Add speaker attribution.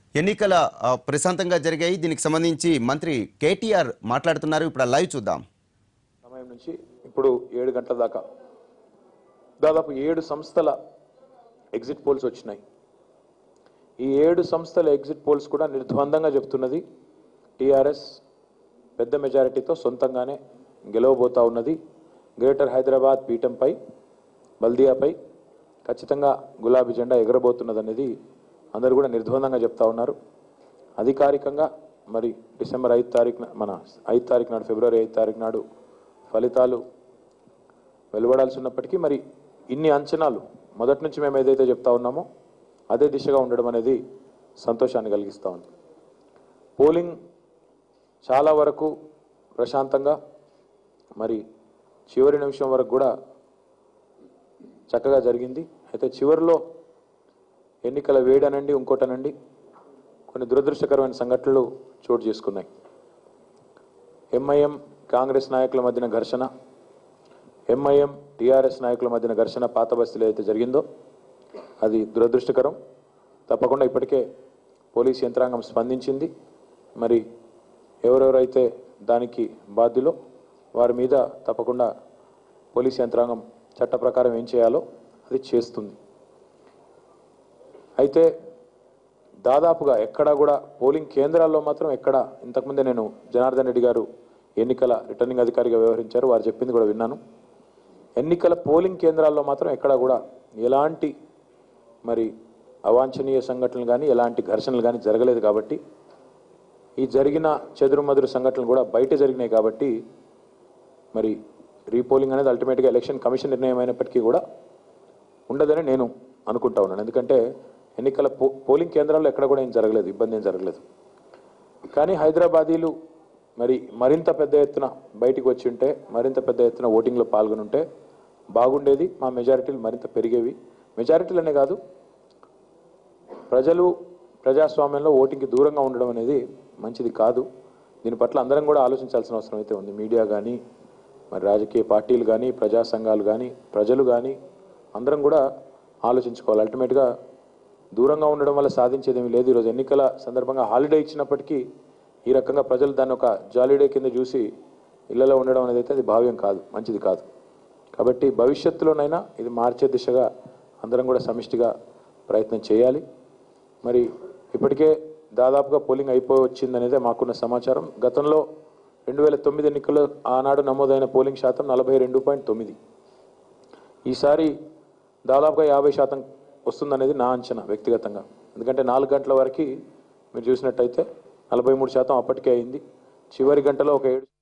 Speaker 1: ఎన్నికల ఆ, ప్రశాంతంగా జరిగాయి దీనికి సంబంధించి మంత్రి కేటీఆర్ మాట్లాడుతున్నారు ఇప్పుడు ఆ లైవ్ చూద్దాం
Speaker 2: సమయం నుంచి ఇప్పుడు ఏడు గంటల దాకా దాదాపు ఏడు సంస్థల ఎగ్జిట్ పోల్స్ వచ్చినాయి ఈ ఏడు సంస్థల ఎగ్జిట్ పోల్స్ కూడా నిర్ద్వందంగా చెప్తున్నది టీఆర్ఎస్ పెద్ద మెజారిటీతో సొంతంగానే గెలవబోతా ఉన్నది గ్రేటర్ హైదరాబాద్ పీఠంపై బల్దియాపై ఖచ్చితంగా గులాబీ జెండా ఎగరబోతున్నది అనేది అందరూ కూడా నిర్ద్వందంగా చెప్తా ఉన్నారు అధికారికంగా మరి డిసెంబర్ ఐదు తారీఖున మన ఐదు తారీఖు నాడు ఫిబ్రవరి ఐదు తారీఖు నాడు ఫలితాలు వెలువడాల్సి ఉన్నప్పటికీ మరి ఇన్ని అంచనాలు మొదటి నుంచి మేము ఏదైతే చెప్తా ఉన్నామో అదే దిశగా ఉండడం అనేది సంతోషాన్ని కలిగిస్తూ ఉంది పోలింగ్ చాలా వరకు ప్రశాంతంగా మరి చివరి నిమిషం వరకు కూడా చక్కగా జరిగింది అయితే చివరిలో ఎన్నికల వేడనండి ఇంకోటనండి కొన్ని దురదృష్టకరమైన సంఘటనలు చోటు చేసుకున్నాయి ఎంఐఎం కాంగ్రెస్ నాయకుల మధ్యన ఘర్షణ ఎంఐఎం టీఆర్ఎస్ నాయకుల మధ్యన ఘర్షణ పాత బస్తీలో అయితే జరిగిందో అది దురదృష్టకరం తప్పకుండా ఇప్పటికే పోలీస్ యంత్రాంగం స్పందించింది మరి ఎవరెవరైతే దానికి బాధ్యులో వారి మీద తప్పకుండా పోలీస్ యంత్రాంగం చట్ట ప్రకారం ఏం చేయాలో అది చేస్తుంది అయితే దాదాపుగా ఎక్కడా కూడా పోలింగ్ కేంద్రాల్లో మాత్రం ఎక్కడ ఇంతకుముందే నేను జనార్దన్ రెడ్డి గారు ఎన్నికల రిటర్నింగ్ అధికారిగా వ్యవహరించారు వారు చెప్పింది కూడా విన్నాను ఎన్నికల పోలింగ్ కేంద్రాల్లో మాత్రం ఎక్కడా కూడా ఎలాంటి మరి అవాంఛనీయ సంఘటనలు కానీ ఎలాంటి ఘర్షణలు కానీ జరగలేదు కాబట్టి ఈ జరిగిన చెదురుమదురు సంఘటనలు కూడా బయట జరిగినాయి కాబట్టి మరి రీపోలింగ్ అనేది అల్టిమేట్గా ఎలక్షన్ కమిషన్ నిర్ణయం అయినప్పటికీ కూడా ఉండదని నేను అనుకుంటా ఉన్నాను ఎందుకంటే ఎన్నికల పో పోలింగ్ కేంద్రాల్లో ఎక్కడ కూడా ఏం జరగలేదు ఇబ్బంది ఏం జరగలేదు కానీ హైదరాబాదీలు మరి మరింత పెద్ద ఎత్తున బయటికి వచ్చి ఉంటే మరింత పెద్ద ఎత్తున ఓటింగ్లో పాల్గొని ఉంటే బాగుండేది మా మెజారిటీలు మరింత పెరిగేవి మెజారిటీలనే కాదు ప్రజలు ప్రజాస్వామ్యంలో ఓటింగ్కి దూరంగా ఉండడం అనేది మంచిది కాదు దీని పట్ల అందరం కూడా ఆలోచించాల్సిన అవసరం అయితే ఉంది మీడియా కానీ మరి రాజకీయ పార్టీలు కానీ ప్రజా సంఘాలు కానీ ప్రజలు కానీ అందరం కూడా ఆలోచించుకోవాలి అల్టిమేట్గా దూరంగా ఉండడం వల్ల సాధించేది ఏమీ లేదు ఈరోజు ఎన్నికల సందర్భంగా హాలిడే ఇచ్చినప్పటికీ ఈ రకంగా ప్రజలు దాన్ని ఒక జాలిడే కింద చూసి ఇళ్లలో ఉండడం అనేది అయితే అది భావ్యం కాదు మంచిది కాదు కాబట్టి భవిష్యత్తులోనైనా ఇది మార్చే దిశగా అందరం కూడా సమిష్టిగా ప్రయత్నం చేయాలి మరి ఇప్పటికే దాదాపుగా పోలింగ్ అయిపోయి వచ్చిందనేదే మాకున్న సమాచారం గతంలో రెండు వేల తొమ్మిది ఎన్నికల్లో ఆనాడు నమోదైన పోలింగ్ శాతం నలభై రెండు పాయింట్ తొమ్మిది ఈసారి దాదాపుగా యాభై శాతం వస్తుందనేది నా అంచనా వ్యక్తిగతంగా ఎందుకంటే నాలుగు గంటల వరకు మీరు చూసినట్టయితే నలభై మూడు శాతం అప్పటికే అయింది చివరి గంటలో ఒక ఏడు